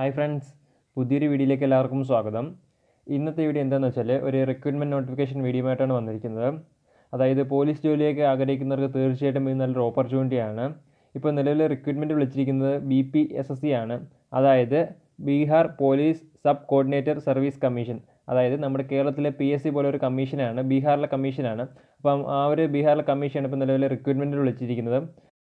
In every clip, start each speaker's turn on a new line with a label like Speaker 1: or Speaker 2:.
Speaker 1: hi friends പുതിയൊരു വീഡിയോയിലേക്ക് എല്ലാവർക്കും സ്വാഗതം ഇന്നത്തെ വീഡിയോ എന്താണെന്ന് വെച്ചാൽ ഒരു റിക്രൂട്ട്മെൻറ്റ് നോട്ടിഫിക്കേഷൻ വീഡിയോ ആയിട്ടാണ് വന്നിരിക്കുന്നത് അതായത് പോലീസ് ജോലിയൊക്കെ ആഗ്രഹിക്കുന്നവർക്ക് തീർച്ചയായിട്ടും ഇത് നല്ലൊരു ഓപ്പർച്യൂണിറ്റിയാണ് ഇപ്പോൾ നിലവിൽ റിക്രൂട്ട്മെൻറ്റ് വിളിച്ചിരിക്കുന്നത് B P S S C ആണ് അതായത് Bihar police sub coordinator service commission അതായത് നമ്മുടെ കേരളത്തിലെ പി എസ് സി പോലെ ഒരു കമ്മീഷനാണ് ബീഹാറിലെ കമ്മീഷനാണ് അപ്പം ആ ഒരു ബീഹാറിലെ കമ്മീഷനാണ് ഇപ്പോൾ നിലവിൽ റിക്രൂട്ട്മെൻറ്റ് വിളിച്ചിരിക്കുന്നത്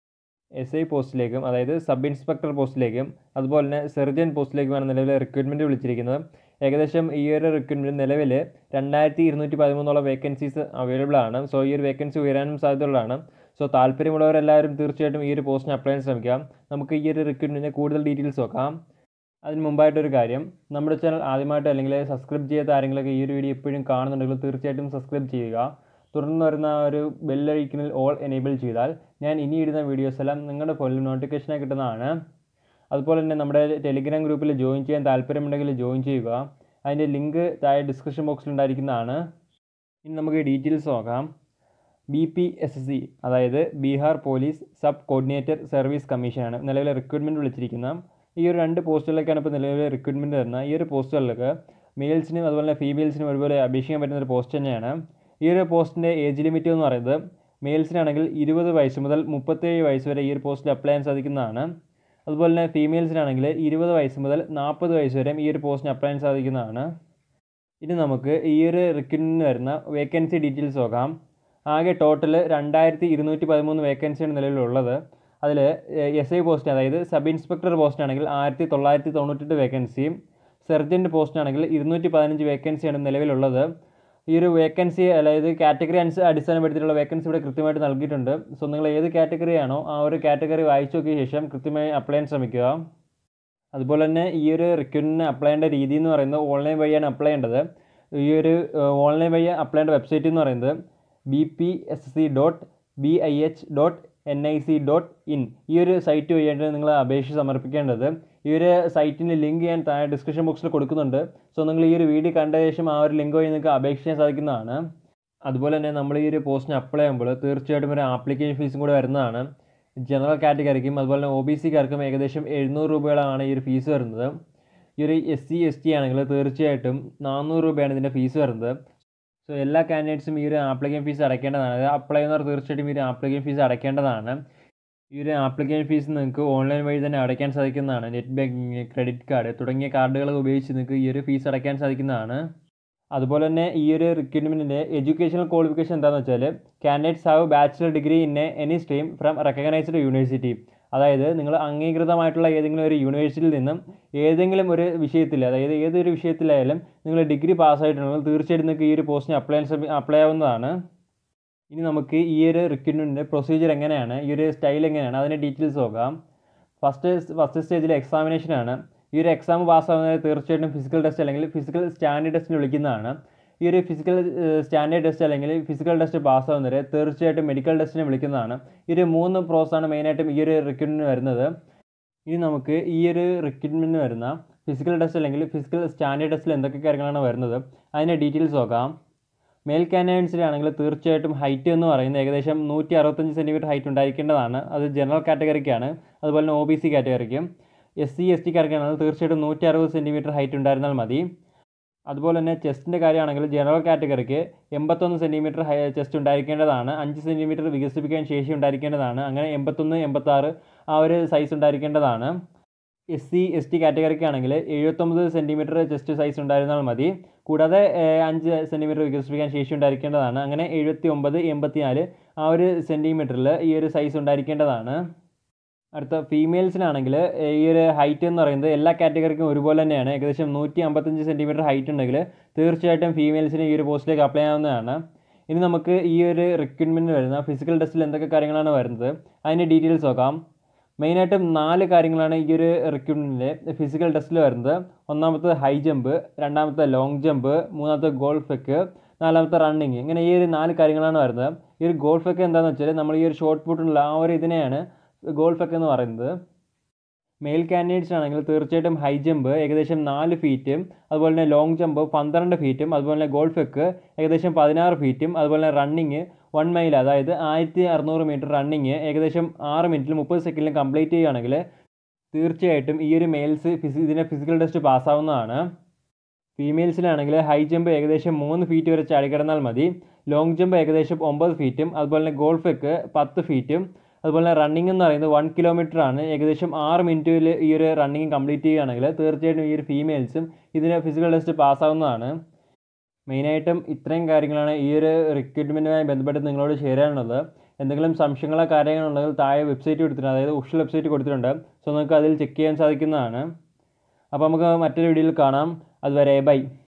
Speaker 1: എസ് ഐ പോസ്റ്റിലേക്കും അതായത് സബ് ഇൻസ്പെക്ടർ പോസ്റ്റിലേക്കും അതുപോലെ തന്നെ സെർജൻ പോസ്റ്റിലേക്കുമാണ് നിലവിൽ റിക്രൂട്ട്മെൻറ്റ് വിളിച്ചിരിക്കുന്നത് ഏകദേശം ഈ ഒരു റിക്രൂട്ട്മെൻറ്റ് നിലവിൽ രണ്ടായിരത്തി ഇരുന്നൂറ്റി പതിമൂന്നോളം വേക്കൻസീസ് അവൈലബിൾ ആണ് സോ ഈ ഒരു വേക്കൻസി ഉയരാനും സാധ്യതയുള്ളതാണ് സോ താല്പര്യമുള്ളവരെല്ലാവരും തീർച്ചയായിട്ടും ഈ ഒരു പോസ്റ്റിന് അപ്ലൈ ചെയ്യാൻ ശ്രമിക്കാം നമുക്ക് ഈ ഒരു റിക്രൂട്ട്മെൻറ്റിൻ്റെ കൂടുതൽ ഡീറ്റെയിൽസ് നോക്കാം അതിന് മുമ്പായിട്ടൊരു കാര്യം നമ്മുടെ ചാനൽ ആദ്യമായിട്ട് അല്ലെങ്കിൽ സബ്സ്ക്രൈബ് ചെയ്യാത്ത ആരെങ്കിലുമൊക്കെ ഈ ഒരു വീഡിയോ എപ്പോഴും കാണുന്നുണ്ടെങ്കിൽ തീർച്ചയായിട്ടും സബ്സ്ക്രൈബ് ചെയ്യുക തുടർന്ന് വരുന്ന ഒരു ബെല്ലൈക്കനിൽ ഓൾ എനേബിൾ ചെയ്താൽ ഞാൻ ഇനി ഇടുന്ന വീഡിയോസ് എല്ലാം നിങ്ങളുടെ ഫോണിൽ നോട്ടിഫിക്കേഷനായി കിട്ടുന്നതാണ് അതുപോലെ തന്നെ നമ്മുടെ ടെലിഗ്രാം ഗ്രൂപ്പിൽ ജോയിൻ ചെയ്യാൻ താല്പര്യമുണ്ടെങ്കിൽ ജോയിൻ ചെയ്യുക അതിൻ്റെ ലിങ്ക് താഴെ ഡിസ്ക്രിപ്ഷൻ ബോക്സിൽ ഉണ്ടായിരിക്കുന്നതാണ് ഇനി നമുക്ക് ഡീറ്റെയിൽസ് നോക്കാം B P S S C അതായത് Bihar police sub coordinator service കമ്മീഷനാണ് നിലവിലെ റിക്രൂട്ട്മെൻറ്റ് വിളിച്ചിരിക്കുന്ന ഈ ഒരു രണ്ട് പോസ്റ്റുകളിലേക്കാണ് ഇപ്പോൾ നിലവിലെ റിക്രൂട്ട്മെൻറ്റ് വരുന്നത് ഈ ഒരു പോസ്റ്റുകളിലേക്ക് മെയിൽസിനും അതുപോലെ തന്നെ ഫീമെയിൽസിനും ഒരുപോലെ അപേക്ഷിക്കാൻ പറ്റുന്ന ഒരു പോസ്റ്റ് തന്നെയാണ് ഈ ഒരു പോസ്റ്റിൻ്റെ ഏജ് ലിമിറ്റ് എന്ന് പറയുന്നത് മെയിൽസിനാണെങ്കിൽ ഇരുപത് വയസ്സ് മുതൽ മുപ്പത്തേഴ് വയസ്സ് വരെ ഈ ഒരു പോസ്റ്റിൽ അപ്ലൈ ചെയ്യാൻ സാധിക്കുന്നതാണ് അതുപോലെ തന്നെ ഫീമെയിൽസിനാണെങ്കിൽ ഇരുപത് വയസ്സ് മുതൽ നാൽപ്പത് വയസ്സ് വരെ ഈ ഒരു പോസ്റ്റിന് അപ്ലൈ ചെയ്യാൻ സാധിക്കുന്നതാണ് ഇനി നമുക്ക് ഈ ഒരു റിക്രൂട്ട്മെൻറ്റിന് വരുന്ന വേക്കൻസി ഡീറ്റെയിൽസ് നോക്കാം ആകെ ടോട്ടൽ രണ്ടായിരത്തി ഇരുന്നൂറ്റി പതിമൂന്ന് വേക്കൻസിയാണ് നിലവിലുള്ളത് അതിൽ എസ് ഐ പോസ്റ്റ് അതായത് സബ് ഇൻസ്പെക്ടർ പോസ്റ്റാണെങ്കിൽ ആയിരത്തി തൊള്ളായിരത്തി തൊണ്ണൂറ്റെട്ട് വേക്കൻസിയും സെർജൻറ്റ് പോസ്റ്റാണെങ്കിൽ ഇരുന്നൂറ്റി പതിനഞ്ച് വേക്കൻസിയാണ് നിലവിലുള്ളത് ഈ ഒരു വേക്കൻസി അതായത് കാറ്റഗറി അനുസ അടിസ്ഥാനപ്പെടുത്തിയിട്ടുള്ള വേക്കൻസി ഇവിടെ കൃത്യമായിട്ട് നൽകിയിട്ടുണ്ട് സോ നിങ്ങൾ ഏത് കാറ്റഗറി ആണോ ആ ഒരു കാറ്റഗറി വായിച്ചു നോക്കിയ ശേഷം കൃത്യമായി അപ്ലൈ ചെയ്യാൻ ശ്രമിക്കുക അതുപോലെ തന്നെ ഈ ഒരു റിക്രൂട്ട്മെൻറ്റിന് അപ്ലൈ ചെയ്യേണ്ട രീതി എന്ന് പറയുന്നത് ഓൺലൈൻ വഴിയാണ് അപ്ലൈ ചെയ്യേണ്ടത് ഈ ഒരു ഓൺലൈൻ വഴി അപ്ലൈ ചെയ്യേണ്ട വെബ്സൈറ്റ് എന്ന് പറയുന്നത് B P S C dot B I H dot N I C dot in ഈ ഒരു സൈറ്റ് വഴിയാണ് നിങ്ങൾ അപേക്ഷ സമർപ്പിക്കേണ്ടത് ഈ ഒരു സൈറ്റിൻ്റെ ലിങ്ക് ഞാൻ താഴെ ഡിസ്ക്രിപ്ഷൻ ബോക്സിൽ കൊടുക്കുന്നുണ്ട് സോ നിങ്ങൾ ഈ ഒരു വീഡിയോ കണ്ട ശേഷം ആ ഒരു ലിങ്ക് വഴി നിങ്ങൾക്ക് അപേക്ഷിക്കാൻ സാധിക്കുന്നതാണ് അതുപോലെ തന്നെ നമ്മൾ ഈ ഒരു പോസ്റ്റിന് അപ്ലൈ ചെയ്യുമ്പോൾ തീർച്ചയായിട്ടും ഒരു ആപ്ലിക്കേഷൻ ഫീസും കൂടെ വരുന്നതാണ് ജനറൽ കാറ്റഗറിക്കും അതുപോലെ തന്നെ ഒ ബി സിക്കാർക്കും ഏകദേശം എഴുന്നൂറ് രൂപയോളമാണ് ഈ ഒരു ഫീസ് വരുന്നത് ഈ ഒരു എസ് സി എസ് ടി ആണെങ്കിൽ തീർച്ചയായിട്ടും നാനൂറ് രൂപയാണ് ഇതിൻ്റെ ഫീസ് വരുന്നത് സോ എല്ലാ കാൻഡിഡേറ്റ്സും ഈ ഒരു ആപ്ലിക്കേഷൻ ഫീസ് അടയ്ക്കേണ്ടതാണ് അതായത് അപ്ലൈ ചെയ്യുന്നവർ തീർച്ചയായിട്ടും ഈ ഒരു ആപ്ലിക്കേഷൻ ഫീസ് അടയ്ക്കേണ്ടതാണ് ഈ ഒരു ആപ്ലിക്കേഷൻ ഫീസ് നിങ്ങൾക്ക് ഓൺലൈൻ വഴി തന്നെ അടയ്ക്കാൻ സാധിക്കുന്നതാണ് നെറ്റ് ബാങ്കിങ് ക്രെഡിറ്റ് കാർഡ് തുടങ്ങിയ കാർഡുകൾ ഉപയോഗിച്ച് നിങ്ങൾക്ക് ഈ ഒരു ഫീസ് അടയ്ക്കാൻ സാധിക്കുന്നതാണ് അതുപോലെ തന്നെ ഈ ഒരു റിക്രൂട്ട്മെൻറ്റിൻ്റെ എഡ്യൂക്കേഷണൽ ക്വാളിഫിക്കേഷൻ എന്താണെന്ന് വെച്ചാൽ candidates have bachelor degree in a any stream from recognised university അതായത് നിങ്ങൾ അംഗീകൃതമായിട്ടുള്ള ഏതെങ്കിലും ഒരു യൂണിവേഴ്സിറ്റിയിൽ നിന്നും ഏതെങ്കിലും ഒരു വിഷയത്തിൽ അതായത് ഏതൊരു വിഷയത്തിലായാലും നിങ്ങൾ ഡിഗ്രി പാസ്സായിട്ടുണ്ടെങ്കിൽ തീർച്ചയായിട്ടും നിങ്ങൾക്ക് ഈ ഒരു പോസ്റ്റിന് അപ്ലൈ അപ്ലൈ ആവുന്നതാണ് ഇനി നമുക്ക് ഈ ഒരു റിക്രൂട്ട്മെൻറ്റിൻ്റെ പ്രൊസീജിയർ എങ്ങനെയാണ് ഈ ഒരു സ്റ്റൈൽ എങ്ങനെയാണ് അതിൻ്റെ ഡീറ്റെയിൽസ് നോക്കാം ഫസ്റ്റ് ഫസ്റ്റ് സ്റ്റേജിൽ എക്സാമിനേഷനാണ് ഈ ഒരു എക്സാം പാസ്സാവുന്നത് തീർച്ചയായിട്ടും ഫിസിക്കൽ ടെസ്റ്റ് അല്ലെങ്കിൽ ഫിസിക്കൽ സ്റ്റാൻഡേർഡ് ടെസ്റ്റിന് വിളിക്കുന്നതാണ് ഈ ഒരു ഫിസിക്കൽ സ്റ്റാൻഡേർഡ് ടെസ്റ്റ് അല്ലെങ്കിൽ ഫിസിക്കൽ ടെസ്റ്റ് പാസ്സാവുന്നവരെ തീർച്ചയായിട്ടും മെഡിക്കൽ ടെസ്റ്റിനെ വിളിക്കുന്നതാണ് ഈ ഒരു മൂന്ന് പ്രോസസ്സാണ് മെയിനായിട്ടും ഈ ഒരു റിക്രൂട്ട്മെൻറ്റിന് വരുന്നത് ഇനി നമുക്ക് ഈ ഒരു റിക്രൂട്ട്മെൻറ്റിന് വരുന്ന ഫിസിക്കൽ ടെസ്റ്റ് അല്ലെങ്കിൽ ഫിസിക്കൽ സ്റ്റാൻഡേർഡ് ടെസ്റ്റിൽ എന്തൊക്കെ കാര്യങ്ങളാണ് വരുന്നത് അതിൻ്റെ ഡീറ്റെയിൽസ് നോക്കാം മെയിൽ കാൻഡിഡേറ്റ്സിലാണെങ്കിൽ തീർച്ചയായിട്ടും ഹൈറ്റ് എന്ന് പറയുന്നത് ഏകദേശം നൂറ്റി അറുപത്തഞ്ച് സെൻറ്റിമീറ്റർ ഹൈറ്റ് ഉണ്ടായിരിക്കേണ്ടതാണ് അത് ജനറൽ കാറ്റഗറിക്കാണ് അതുപോലെ തന്നെ ഒ ബി സി കാറ്റഗറിക്കും എസ് സി എസ് ടിക്കാർക്കാണെങ്കിൽ തീർച്ചയായിട്ടും നൂറ്റി അറുപത് സെൻറ്റിമീറ്റർ ഹൈറ്റ് ഉണ്ടായിരുന്നാൽ മതി അതുപോലെ തന്നെ ചെസ്റ്റിൻ്റെ കാര്യമാണെങ്കിൽ ജനറൽ കാറ്റഗറിക്ക് എൺപത്തൊന്ന് സെൻറ്റിമീറ്റർ ഹൈ ചെസ്റ്റ് ഉണ്ടായിരിക്കേണ്ടതാണ് അഞ്ച് സെൻറ്റിമീറ്റർ വികസിപ്പിക്കാൻ ശേഷി ഉണ്ടായിരിക്കേണ്ടതാണ് അങ്ങനെ എൺപത്തൊന്ന് എൺപത്താറ് ആ ഒരു സൈസ് ഉണ്ടായിരിക്കേണ്ടതാണ് എസ് സി എസ് ടി കാറ്റഗറിക്കാണെങ്കിൽ എഴുപത്തൊമ്പത് സെൻറ്റിമീറ്റർ ചെസ്റ്റ് സൈസ് ഉണ്ടായിരുന്നാൽ മതി കൂടാതെ അഞ്ച് സെൻറ്റിമീറ്റർ വികസിപ്പിക്കാൻ ശേഷി ഉണ്ടായിരിക്കേണ്ടതാണ് അങ്ങനെ എഴുപത്തി ഒമ്പത് എൺപത്തി നാല് ആ ഒരു സെൻറ്റിമീറ്ററിൽ ഈ ഒരു സൈസ് ഉണ്ടായിരിക്കേണ്ടതാണ് അടുത്ത ഫീമെയിൽസിനാണെങ്കിൽ ഈ ഒരു ഹൈറ്റ് എന്ന് പറയുന്നത് എല്ലാ കാറ്റഗറിക്കും ഒരുപോലെ തന്നെയാണ് ഏകദേശം നൂറ്റി അമ്പത്തഞ്ച് സെൻറ്റിമീറ്റർ ഹൈറ്റ് ഉണ്ടെങ്കിൽ തീർച്ചയായിട്ടും ഫീമെയിൽസിന് ഈ ഒരു പോസ്റ്റിലേക്ക് അപ്ലൈ ആവുന്നതാണ് ഇനി നമുക്ക് ഈ ഒരു റിക്രൂട്ട്മെൻറ്റിന് വരുന്ന ഫിസിക്കൽ ടെസ്റ്റിൽ എന്തൊക്കെ കാര്യങ്ങളാണ് വരുന്നത് അതിൻ്റെ ഡീറ്റെയിൽസ് നോക്കാം മെയിനായിട്ടും നാല് കാര്യങ്ങളാണ് ഈ ഒരു റിക്രൂട്ട്മെൻറ്റിൻ്റെ ഫിസിക്കൽ ടെസ്റ്റിൽ വരുന്നത് ഒന്നാമത്തെ ഹൈ ജമ്പ് രണ്ടാമത്തെ ലോങ് ജമ്പ് മൂന്നാമത്തെ ഗോൾഫ് എക്ക് നാലാമത്തെ റണ്ണിങ് ഇങ്ങനെ ഈ ഒരു നാല് കാര്യങ്ങളാണ് വരുന്നത് ഈ ഒരു ഗോൾഫ് ഒക്കെ എന്താണെന്ന് വെച്ചാൽ നമ്മൾ ഈ ഒരു ഷോർട്ട് പുട്ടുള്ള ആ ഒരു ഇതിനെയാണ് ഗോൾഫ് ഒക്കെ എന്ന് പറയുന്നത് മെയിൽ കാൻഡിഡേറ്റ്സ് ആണെങ്കിൽ തീർച്ചയായിട്ടും ഹൈ ജമ്പ് ഏകദേശം നാല് ഫീറ്റും അതുപോലെ തന്നെ ലോങ് ജമ്പ് പന്ത്രണ്ട് ഫീറ്റും അതുപോലെ തന്നെ ഗോൾഫ് എക്ക് ഏകദേശം പതിനാറ് ഫീറ്റും അതുപോലെ തന്നെ റണ്ണിങ് വൺ മൈൽ അതായത് ആയിരത്തി അറുന്നൂറ് മീറ്റർ റണ്ണിങ് ഏകദേശം ആറ് മിനിറ്റിൽ മുപ്പത് സെക്കൻഡിലും കംപ്ലീറ്റ് ചെയ്യുകയാണെങ്കിൽ തീർച്ചയായിട്ടും ഈ ഒരു മെയിൽസ് ഫിസി ഇതിൻ്റെ ഫിസിക്കൽ ടെസ്റ്റ് പാസ്സാവുന്നതാണ് ഫീമെയിൽസിലാണെങ്കിൽ ഹൈ ജമ്പ് ഏകദേശം മൂന്ന് ഫീറ്റ് വരെ ചാടിക്കിടന്നാൽ മതി ലോങ് ജമ്പ് ഏകദേശം ഒമ്പത് ഫീറ്റും അതുപോലെ തന്നെ ഗോൾഫൊക്കെ പത്ത് ഫീറ്റും അതുപോലെ തന്നെ റണ്ണിംഗ് എന്ന് പറയുന്നത് വൺ കിലോമീറ്റർ ആണ് ഏകദേശം ആറ് മിനിറ്റിൽ ഈ ഒരു റണ്ണിങ് കംപ്ലീറ്റ് ചെയ്യുകയാണെങ്കിൽ തീർച്ചയായിട്ടും ഈ ഒരു ഫീമെയിൽസും ഇതിന് ഫിസിക്കൽ ടെസ്റ്റ് പാസ്സാവുന്നതാണ് മെയിനായിട്ടും ഇത്രയും കാര്യങ്ങളാണ് ഈ ഒരു റിക്രൂട്ട്മെൻറ്റുമായി ബന്ധപ്പെട്ട് നിങ്ങളോട് ഷെയർ ചെയ്യാനുള്ളത് എന്തെങ്കിലും സംശയങ്ങളോ കാര്യങ്ങളോ ഉണ്ടെങ്കിൽ താഴെ വെബ്സൈറ്റ് കൊടുത്തിട്ടുണ്ട് അതായത് ഒഫീഷ്യൽ വെബ്സൈറ്റ് കൊടുത്തിട്ടുണ്ട് സോ നിങ്ങൾക്ക് അതിൽ ചെക്ക് ചെയ്യാൻ സാധിക്കുന്നതാണ് അപ്പോൾ നമുക്ക് മറ്റൊരു വീഡിയോയിൽ കാണാം അതുവരെ ബൈ